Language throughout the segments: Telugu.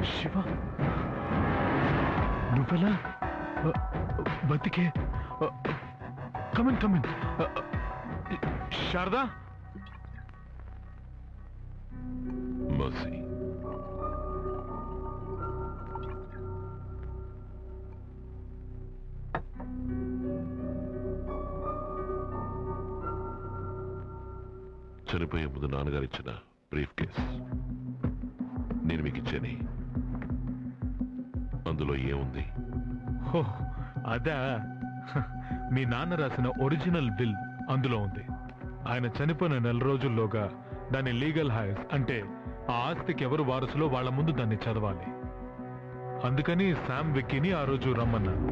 శివ నువ్వెలా ఆ, బతికే కమన్ కమన్ శారదా మసి చనిపోయే ముందు నాన్నగారు ఇచ్చిన బ్రీఫ్ కేస్ నేను మీకు ఇచ్చాను అందులో ఏముంది హో అదా హ, మీ నాన్న రాసిన ఒరిజినల్ బిల్ అందులో ఉంది ఆయన చనిపోయిన నెల రోజుల్లోగా దాని లీగల్ హైస్ అంటే ఆ ఆస్తికి ఎవరు వారసులో వాళ్ళ ముందు దాన్ని చదవాలి అందుకని శామ్ విక్కీని ఆ రోజు రమ్మన్నాను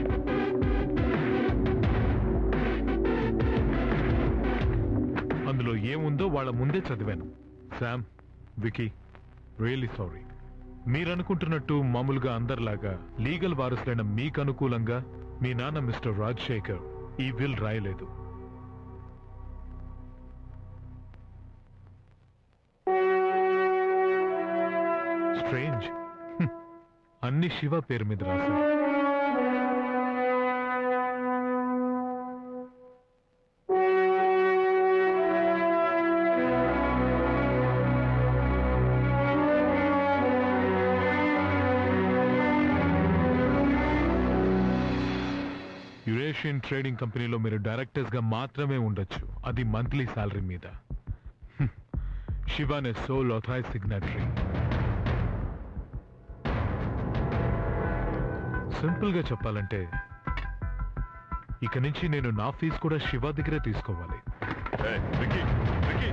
అందులో ఏముందో వాళ్ళ ముందే చదివాను శామ్ వికీ రియలీ సారీ మీరనుకుంటున్నట్టు మామూలుగా అందరిలాగా లీగల్ వారసులైన మీకు అనుకూలంగా మీ నాన్న మిస్టర్ రాజశేఖర్ ఈ బిల్ రాయలేదు స్ట్రేంజ్ హ్మ్. అన్ని శివ పేరు మీద రాశారు యురేషియన్ ట్రేడింగ్ కంపెనీలో మీరు డైరెక్టర్స్ గా మాత్రమే ఉండొచ్చు అది మంత్లీ శాలరీ మీద హ్మ్. శివ అనే సోల్ అథరైజ్ సిగ్నటరీ సింపుల్ గా చెప్పాలంటే ఇక నుంచి నేను నా ఫీజు కూడా శివ దగ్గరే తీసుకోవాలి ఏయ్, విక్కీ, విక్కీ.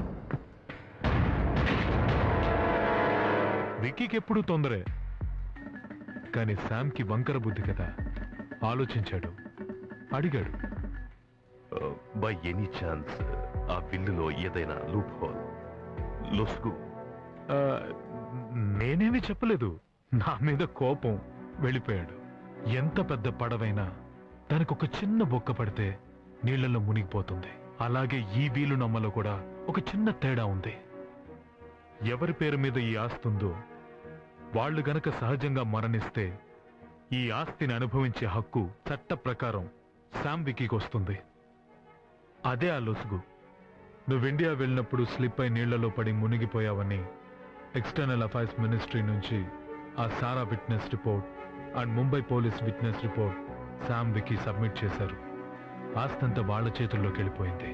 విక్కీకి ఎప్పుడు తొందరే కానీ శామ్కి వంకర బుద్ధి కదా ఆలోచించాడు అడిగాడు బై ఎనీ ఛాన్స్ ఆ బిల్లులో ఏదైనా లూప్ హోల్ లొసుగు ఆ, నేనేమి చెప్పలేదు నా మీద కోపం వెళ్ళిపోయాడు ఎంత పెద్ద పడవైనా దానికి ఒక చిన్న బొక్క పడితే నీళ్లలో మునిగిపోతుంది అలాగే ఈ వీలు నమ్మలో కూడా ఒక చిన్న తేడా ఉంది ఎవరి పేరు మీద ఈ ఆస్తి ఉందో వాళ్ళు గనక సహజంగా మరణిస్తే ఈ ఆస్తిని అనుభవించే హక్కు చట్ట ప్రకారం శామ్ వికీకి వస్తుంది అదే ఆ లొసుగు నువ్వు ఇండియా వెళ్ళినప్పుడు స్లిప్ అయి నీళ్లలో పడి మునిగిపోయావని ఎక్స్టర్నల్ అఫైర్స్ మినిస్ట్రీ నుంచి ఆ Sara witness report and Mumbai police witness report Sam Vicky submit చేశారు ఆస్తంతా వాళ్ళ చేతుల్లోకి వెళ్ళిపోయింది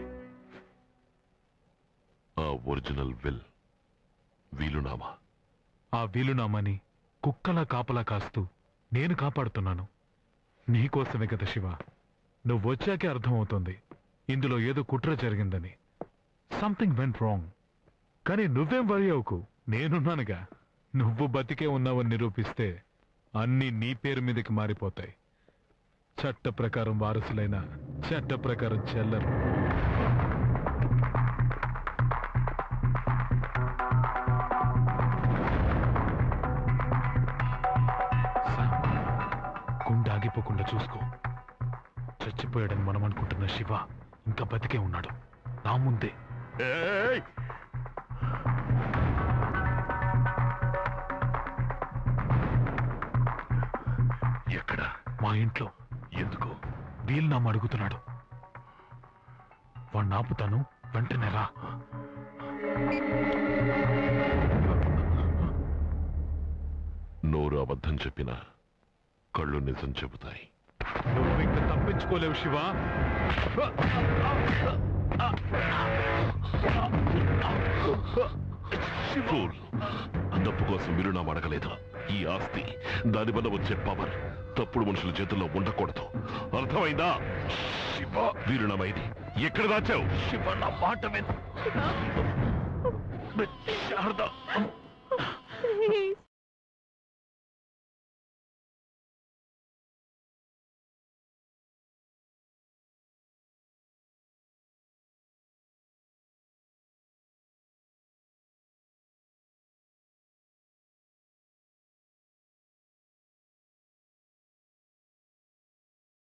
ఆ ఒరిజినల్ విల్ వీలునామా ఆ వీలునామాని కుక్కలా కాపలా కాస్తూ నేను కాపాడుతున్నాను నీకోసమే కదా శివ నువ్వు వచ్చాకే అర్థమవుతుంది ఇందులో ఏదో కుట్ర జరిగిందని సంథింగ్ వెంట్ రాంగ్ కానీ నువ్వేం వరి అవ్వకు నేనున్నానుగా నువ్వు బతికే ఉన్నావని నిరూపిస్తే అన్నీ నీ పేరు మీదకి మారిపోతాయి చట్ట ప్రకారం వారసులైన చట్ట ప్రకారం చెల్లరు శామ్, గుండె ఆగిపోకుండా చూసుకో చచ్చిపోయాడని మనం అనుకుంటున్న శివ ఇంకా బతికే ఉన్నాడు నా ముందే ఏయ్! ఎక్కడ మా ఇంట్లో ఎందుకు వీలునామా అడుగుతున్నాడు వాడిని ఆపుతాను వెంటనే రా నోరు అబద్ధం చెప్పినా కళ్ళు నిజం చెబుతాయి నువ్వు ఇంకా తప్పించుకోలేవు శివ ఫూల్ డబ్బు కోసం వీరునామా అడగలేదు ఈ ఆస్తి దాని వల్ల వచ్చే పవర్ తప్పుడు మనుషుల చేతుల్లో ఉండకూడదు అర్థమైందా శివ వీరునామా ఇది ఎక్కడ దాచావు శివ నా మాట విను శారద ప్లీజ్